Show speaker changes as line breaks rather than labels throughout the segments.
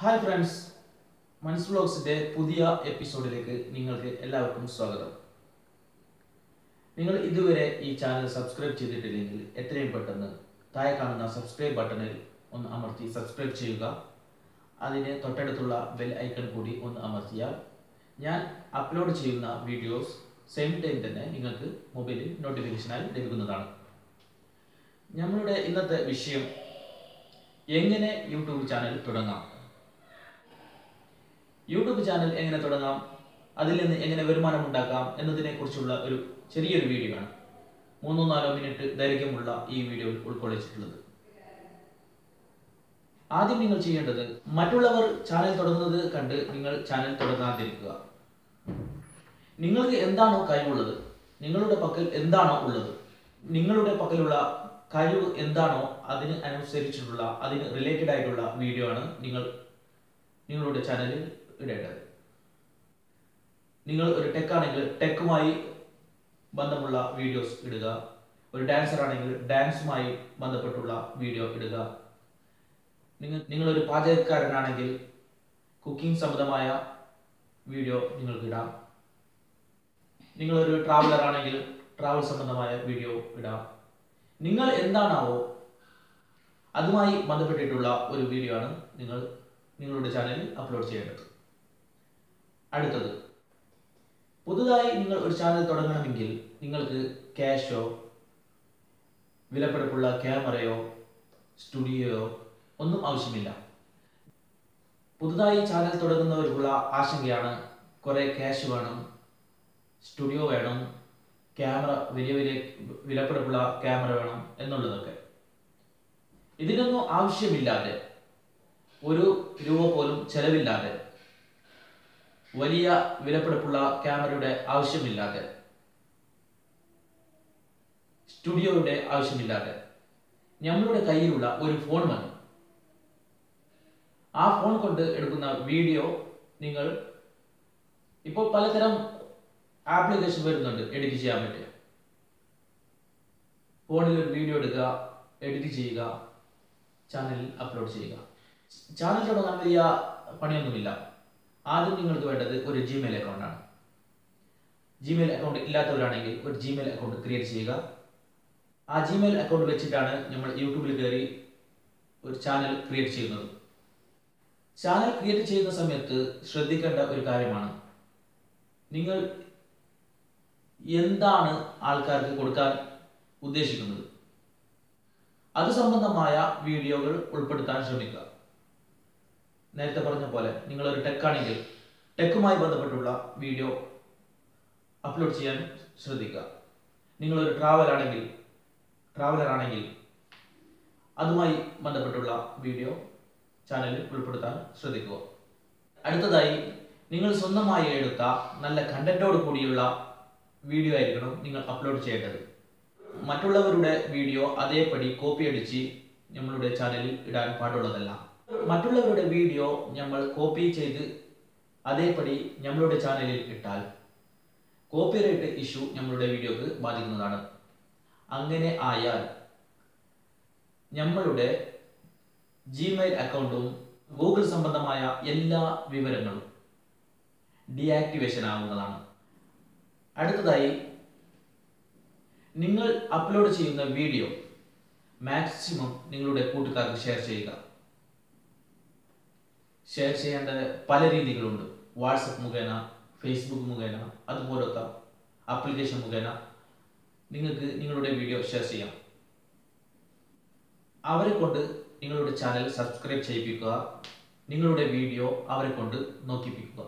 hi friends മൻസ് വ്ലോഗ്സിന്റെ പുതിയ എപ്പിസോഡിലേക്ക് നിങ്ങൾക്ക് എല്ലാവർക്കും സ്വാഗതം നിങ്ങൾ ഇതുവരെ ഈ ചാനൽ സബ്സ്ക്രൈബ് ചെയ്തിട്ടില്ലെങ്കിൽ എത്രയും പെട്ടെന്ന് താഴെ കാണുന്ന സബ്സ്ക്രൈബ് ബട്ടണിൽ ഒന്ന് അമർത്തി സബ്സ്ക്രൈബ് ചെയ്യുക അതിന് തൊട്ടടുത്തുള്ള ബെൽ ഐക്കൺ കൂടി ഒന്ന് അമർത്തിയാൽ ഞാൻ അപ്ലോഡ് ചെയ്യുന്ന വീഡിയോസ് സെയിം ടൈം തന്നെ നിങ്ങൾക്ക് മൊബൈലിൽ നോട്ടിഫിക്കേഷനായി ലഭിക്കുന്നതാണ് നമ്മളുടെ ഇന്നത്തെ വിഷയം എങ്ങനെ യൂട്യൂബ് ചാനൽ തുടങ്ങാം യൂട്യൂബ് ചാനൽ എങ്ങനെ തുടങ്ങാം അതിൽ നിന്ന് എങ്ങനെ വരുമാനം ഉണ്ടാക്കാം എന്നതിനെ കുറിച്ചുള്ള ഒരു ചെറിയൊരു വീഡിയോ ആണ് മൂന്നോ നാലോ മിനിറ്റ് ദൈർഘ്യമുള്ള ഈ വീഡിയോയിൽ ഉൾക്കൊള്ളിച്ചിട്ടുള്ളത് ആദ്യം നിങ്ങൾ ചെയ്യേണ്ടത് മറ്റുള്ളവർ ചാനൽ തുടങ്ങുന്നത് കണ്ട് നിങ്ങൾ ചാനൽ തുടങ്ങാതിരിക്കുക നിങ്ങൾക്ക് എന്താണോ കഴിവുള്ളത് നിങ്ങളുടെ പക്കൽ എന്താണോ ഉള്ളത് നിങ്ങളുടെ പക്കലുള്ള കഴിവ് എന്താണോ അതിന് അനുസരിച്ചിട്ടുള്ള അതിന് റിലേറ്റഡ് ആയിട്ടുള്ള വീഡിയോ ആണ് നിങ്ങൾ നിങ്ങളുടെ ചാനലിൽ ഇടേണ്ടത് നിങ്ങൾ ഒരു ടെക് ആണെങ്കിൽ ടെക്കുമായി ബന്ധമുള്ള വീഡിയോസ് ഇടുക ഒരു ഡാൻസർ ആണെങ്കിൽ ഡാൻസുമായി ബന്ധപ്പെട്ടുള്ള വീഡിയോ ഇടുക നിങ്ങൾ നിങ്ങളൊരു പാചകക്കാരനാണെങ്കിൽ കുക്കിംഗ് സംബന്ധമായ വീഡിയോ നിങ്ങൾക്ക് ഇടാം നിങ്ങളൊരു ട്രാവലർ ആണെങ്കിൽ ട്രാവൽ സംബന്ധമായ വീഡിയോ ഇടാം നിങ്ങൾ എന്താണാവോ അതുമായി ബന്ധപ്പെട്ടിട്ടുള്ള ഒരു വീഡിയോ ആണ് നിങ്ങൾ നിങ്ങളുടെ ചാനലിൽ അപ്ലോഡ് ചെയ്യേണ്ടത് അടുത്തത് പുതുതായി നിങ്ങൾ ഒരു ചാനൽ തുടങ്ങണമെങ്കിൽ നിങ്ങൾക്ക് ക്യാഷോ വിലപിടിപ്പുള്ള ക്യാമറയോ സ്റ്റുഡിയോയോ ഒന്നും ആവശ്യമില്ല പുതുതായി ചാനൽ തുടങ്ങുന്നവർക്കുള്ള ആശങ്കയാണ് കുറേ ക്യാഷ് വേണം സ്റ്റുഡിയോ വേണം ക്യാമറ വലിയ വലിയ വിലപിടിപ്പുള്ള ക്യാമറ വേണം എന്നുള്ളതൊക്കെ ഇതിനൊന്നും ആവശ്യമില്ലാതെ ഒരു രൂപ പോലും ചെലവില്ലാതെ വലിയ വിലപിടിപ്പുള്ള ക്യാമറയുടെ ആവശ്യമില്ലാതെ സ്റ്റുഡിയോയുടെ ആവശ്യമില്ലാതെ നമ്മളുടെ കയ്യിലുള്ള ഒരു ഫോൺ മതി ആ ഫോൺ കൊണ്ട് എടുക്കുന്ന വീഡിയോ നിങ്ങൾ ഇപ്പോൾ പലതരം ആപ്ലിക്കേഷൻ വരുന്നുണ്ട് എഡിറ്റ് ചെയ്യാൻ പറ്റുക ഫോണിൽ ഒരു വീഡിയോ എടുക്കുക എഡിറ്റ് ചെയ്യുക ചാനലിൽ അപ്ലോഡ് ചെയ്യുക ചാനൽ തുടങ്ങാൻ വലിയ പണിയൊന്നുമില്ല ആദ്യം നിങ്ങൾക്ക് വേണ്ടത് ഒരു ജിമെയിൽ അക്കൗണ്ടാണ് ജിമെയിൽ അക്കൗണ്ട് ഇല്ലാത്തവരാണെങ്കിൽ ഒരു ജിമെയിൽ അക്കൗണ്ട് ക്രിയേറ്റ് ചെയ്യുക ആ ജിമെയിൽ അക്കൗണ്ട് വെച്ചിട്ടാണ് നമ്മൾ യൂട്യൂബിൽ കയറി ഒരു ചാനൽ ക്രിയേറ്റ് ചെയ്യുന്നത് ചാനൽ ക്രിയേറ്റ് ചെയ്യുന്ന സമയത്ത് ശ്രദ്ധിക്കേണ്ട ഒരു കാര്യമാണ് നിങ്ങൾ എന്താണ് ആൾക്കാർക്ക് കൊടുക്കാൻ ഉദ്ദേശിക്കുന്നത് അത് സംബന്ധമായ വീഡിയോകൾ ഉൾപ്പെടുത്താൻ ശ്രമിക്കുക നേരത്തെ പറഞ്ഞ പോലെ നിങ്ങൾ ഒരു ടെക് ആണെങ്കിൽ ടെക്കുമായി ബന്ധപ്പെട്ടുള്ള വീഡിയോ അപ്ലോഡ് ചെയ്യാൻ ശ്രദ്ധിക്കുക നിങ്ങളൊരു ട്രാവൽ ആണെങ്കിൽ ട്രാവലർ ആണെങ്കിൽ അതുമായി ബന്ധപ്പെട്ടുള്ള വീഡിയോ ചാനലിൽ ഉൾപ്പെടുത്താൻ ശ്രദ്ധിക്കുക അടുത്തതായി നിങ്ങൾ സ്വന്തമായി എടുത്ത നല്ല കണ്ടന്റോട് കൂടിയുള്ള വീഡിയോ ആയിരിക്കണം നിങ്ങൾ അപ്ലോഡ് ചെയ്യേണ്ടത് മറ്റുള്ളവരുടെ വീഡിയോ അതേപടി കോപ്പി അടിച്ച് നമ്മളുടെ ചാനലിൽ ഇടാൻ പാടുള്ളതല്ല മറ്റുള്ളവരുടെ വീഡിയോ നമ്മൾ കോപ്പി ചെയ്ത് അതേപടി നമ്മളുടെ ചാനലിൽ ഇട്ടാൽ കോപ്പിറൈറ്റ് ഇഷ്യൂ നമ്മളുടെ വീഡിയോക്ക് ബാധിക്കുന്നതാണ് അങ്ങനെ ആയാൽ നമ്മളുടെ ജിമെയിൽ അക്കൗണ്ടും ഗൂഗിൾ സംബന്ധമായ എല്ലാ വിവരങ്ങളും ഡീആക്ടിവേഷൻ ആവുന്നതാണ് അടുത്തതായി നിങ്ങൾ അപ്ലോഡ് ചെയ്യുന്ന വീഡിയോ മാക്സിമം നിങ്ങളുടെ കൂട്ടുകാർക്ക് ഷെയർ ചെയ്യുക ഷെയർ ചെയ്യേണ്ട പല രീതികളുണ്ട് വാട്സപ്പ് മുഖേന ഫേസ്ബുക്ക് മുഖേന അതുപോലത്തെ ആപ്ലിക്കേഷൻ മുഖേന നിങ്ങൾക്ക് നിങ്ങളുടെ വീഡിയോ ഷെയർ ചെയ്യാം അവരെ കൊണ്ട് നിങ്ങളുടെ ചാനൽ സബ്സ്ക്രൈബ് ചെയ്യിപ്പിക്കുക നിങ്ങളുടെ വീഡിയോ അവരെ കൊണ്ട് നോക്കിപ്പിക്കുക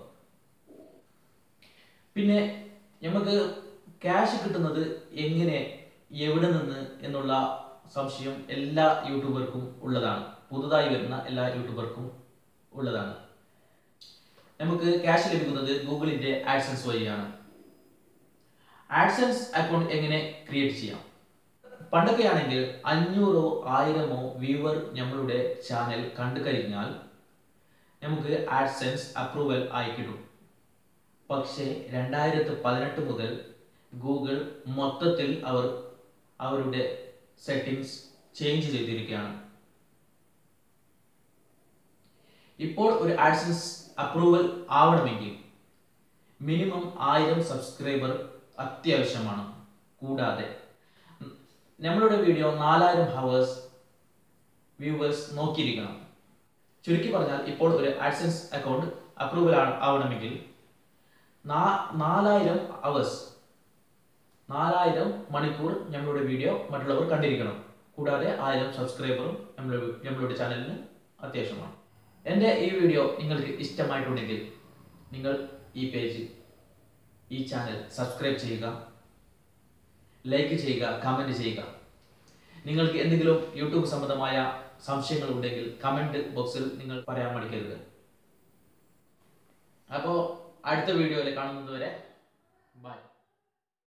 പിന്നെ നമുക്ക് ക്യാഷ് കിട്ടുന്നത് എങ്ങനെ എവിടെ നിന്ന് എന്നുള്ള സംശയം എല്ലാ യൂട്യൂബർക്കും ഉള്ളതാണ് പുതുതായി വരുന്ന എല്ലാ യൂട്യൂബർക്കും ഉള്ളതാണ് നമുക്ക് ക്യാഷ് ലഭിക്കുന്നത് ഗൂഗിളിന്റെ ആഡ്സൻസ് വഴിയാണ് ആഡ്സൻസ് അക്കൗണ്ട് എങ്ങനെ ക്രിയേറ്റ് ചെയ്യാം പണ്ടൊക്കെ ആണെങ്കിൽ അഞ്ഞൂറോ ആയിരമോ വ്യൂവർ നമ്മളുടെ ചാനൽ കണ്ടു കഴിഞ്ഞാൽ നമുക്ക് ആഡ്സെൻസ് അപ്രൂവൽ ആയി കിട്ടും പക്ഷേ രണ്ടായിരത്തി പതിനെട്ട് മുതൽ ഗൂഗിൾ മൊത്തത്തിൽ അവർ അവരുടെ സെറ്റിംഗ്സ് ചേഞ്ച് ചെയ്തിരിക്കുകയാണ് ഇപ്പോൾ ഒരു ആഡ്സൻസ് അപ്രൂവൽ ആവണമെങ്കിൽ മിനിമം ആയിരം സബ്സ്ക്രൈബർ അത്യാവശ്യമാണ് കൂടാതെ നമ്മളുടെ വീഡിയോ നാലായിരം ഹവേഴ്സ് വ്യൂവേഴ്സ് നോക്കിയിരിക്കണം ചുരുക്കി പറഞ്ഞാൽ ഇപ്പോൾ ഒരു ആഡ്സൻസ് അക്കൗണ്ട് അപ്രൂവൽ ആവണമെങ്കിൽ നാ- നാലായിരം അവേഴ്സ് നാലായിരം മണിക്കൂർ നമ്മളുടെ വീഡിയോ മറ്റുള്ളവർ കണ്ടിരിക്കണം കൂടാതെ ആയിരം സബ്സ്ക്രൈബറും നമ്മളുടെ നമ്മളുടെ ചാനലിന് അത്യാവശ്യമാണ് എൻ്റെ ഈ വീഡിയോ നിങ്ങൾക്ക് ഇഷ്ടമായിട്ടുണ്ടെങ്കിൽ നിങ്ങൾ ഈ പേജ് ഈ ചാനൽ സബ്സ്ക്രൈബ് ചെയ്യുക ലൈക്ക് ചെയ്യുക കമൻറ്റ് ചെയ്യുക നിങ്ങൾക്ക് എന്തെങ്കിലും യൂട്യൂബ് സംബന്ധമായ സംശയങ്ങൾ ഉണ്ടെങ്കിൽ കമൻറ്റ് ബോക്സിൽ നിങ്ങൾ പറയാൻ മടിക്കരുത് അപ്പോൾ അടുത്ത വീഡിയോയിൽ കാണുന്നത് വരെ ബൈ